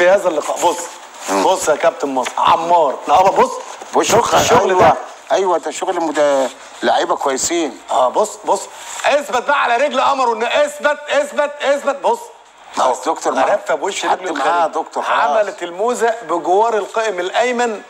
في هذا اللقاء بص بص يا كابتن مصر عمار لا بص بص شوف الشغل أيوة. ده ايوه ده شغل مد... لعيبه كويسين اه بص بص اثبت بقى على رجل قمر وإن اثبت اثبت اثبت بص ما هو دكتور ما- لفه بوش مش حد رجله معاه الخارجي. دكتور خلاص. عملت الموزه بجوار القائم الايمن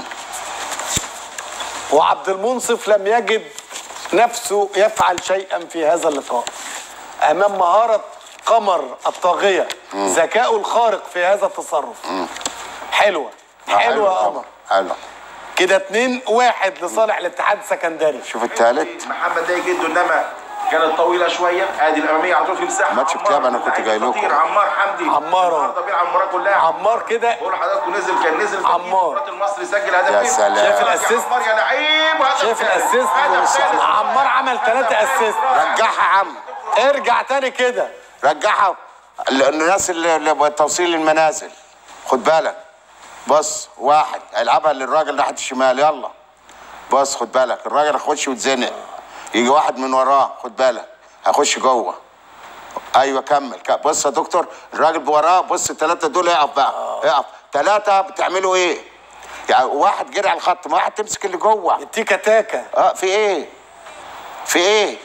وعبد المنصف لم يجد نفسه يفعل شيئا في هذا اللقاء امام مهاره قمر الطاغيه ذكاؤه الخارق في هذا التصرف حلوه آه، حلوه يا طبعا. قمر حلو كده اتنين واحد لصالح الاتحاد السكندري شوف الثالث محمد ده جده انما كانت طويله شويه ادي الاماميه على طول في مساحه ماتش عمار بتلعب أنا كنت لعيب جاي لكم. خطير عمار حمدي عمار أهو. النهارده بيلعب المباراه كلها عمار كده بقول لحضراتكم نزل كان نزل عمار. مباراه المصري سجل هدفين يا سلام. شايف يا الأسيست؟ عمار يا لعيب وهدف شايف ثالث. الاسيست هدف ثالث. عمار عمل ثلاثة اسيست رجعها يا عم ارجع تاني كده رجعها ال- الناس اللي اللي توصيل المنازل خد بالك بص واحد هيلعبها للراجل ناحيه الشمال يلا بص خد بالك الراجل هيخش ويتزنق يجي واحد من وراه خد بالك هيخش جوه ايوه كمل ك- بص يا دكتور الراجل وراه بص الثلاثه دول اقف بقى اقف ثلاثه بتعملوا ايه؟ يعني واحد جري على الخط ما واحد تمسك اللي جوه التيكا تاكا اه في ايه؟ في ايه؟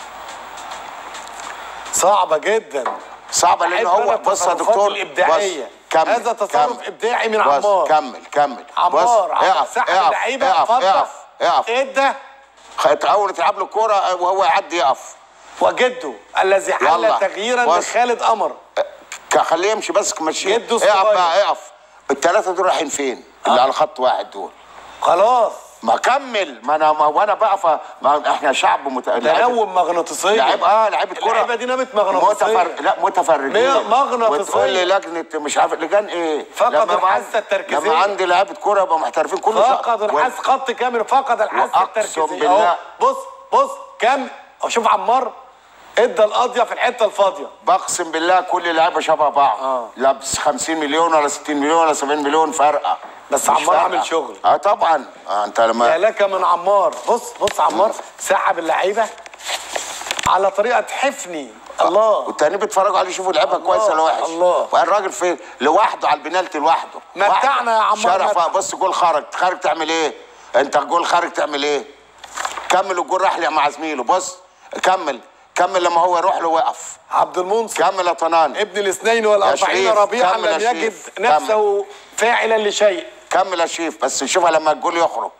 صعبة جدا صعبه لان أحب أنا هو بص يا التصرفات دكتور الإبداعية. بص كمل هذا تصرف كمل. إبداعي من بص عمار. كمل كمل عمار بص عمل اقف سحب اقف اللعيبة اقف اتفضل. اقف اقف ادى اول تلعب له الكوره وهو يعدي يقف وجده الذي حل يلا. تغييرا بص. لخالد قمر ك- خليه يمشي بس مشي جده اقف الصغير. بقى اقف الثلاثه دول رايحين فين؟ اللي على خط واحد دول خلاص ما كمل ما انا ما وانا بقف ما احنا شعب مت... تنوم مغناطيسيه لعيب اه لعيبه كوره اللعيبه دي نامت مغناطيسيه متفر... لا متفرجين مية- مغناطيسية. وتقول لي لجنه مش عارف لجان ايه فقد لما يبقى الحاسة عندي- التركيزية. لما عندي لعيبه كوره يبقى محترفين كله شا- فقد و- الحس خط كامل فقد الحاسه وأقسم التركيزيه بالله. اهو بص بص كم شوف عمار ادى القاضيه في الحته الفاضيه بقسم بالله كل لعيبه شبه بعض آه. لا ب 50 مليون ولا 60 مليون ولا 70 مليون فرقه بس مش عمار فارقة. عامل شغل. اه طبعا آه انت يا لما لك من عمار بص بص عمار سحب اللعيبه على طريقه حفني الله والتاني بيتفرجوا عليه يشوفوا لعيبها كويس ولا وحش الله. والراجل في لوحده على البنالتي لوحده متعنا يا عمار، شرف متع. بص جول خرج خارج تعمل ايه انت جول خارج تعمل ايه كمل الجول راح مع زميله بص كمل كمل لما هو يروح له وقف عبد المنصف كمل يا طنان ابن الاثنين والاربعين شريف، ربيعا كمل يا لم يجد شريف، نفسه فاعلا لشيء كمل يا شيف بس نشوفها لما الجول يخرج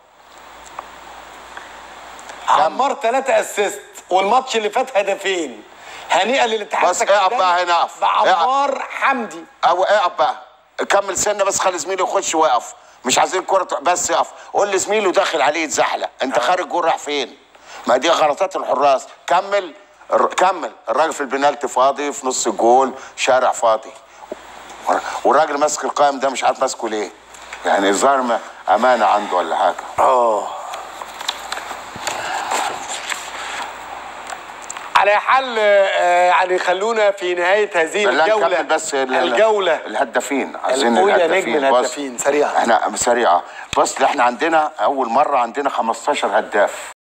عمار ثلاثة اسيست والماتش اللي فات هدفين هنيئا للاتحاد بس اقف بقى هنا، اقف. بعمار حمدي او اقف بقى كمل سنه بس خلي زميله يخش ويقف مش عايزين الكوره تق- بس يقف قول لزميله داخل عليه يتزحلق انت خارج جول راح فين ما دي غلطات الحراس كمل الر- كمل الراجل في البنالتي فاضي في نص الجول شارع فاضي والراجل ماسك القائم ده مش عارف ماسكه ليه يعني الظاهر ما- امانه عنده ولا حاجه اه على حل آه، يعني خلونا في نهاية هذه لا الجولة نكمل بس ال- ال- الجولة الهدافين عايزين قول يا الهدافين نجم بص. الهدافين، سريعا. احنا سريعه بص احنا عندنا اول مره عندنا 15 هداف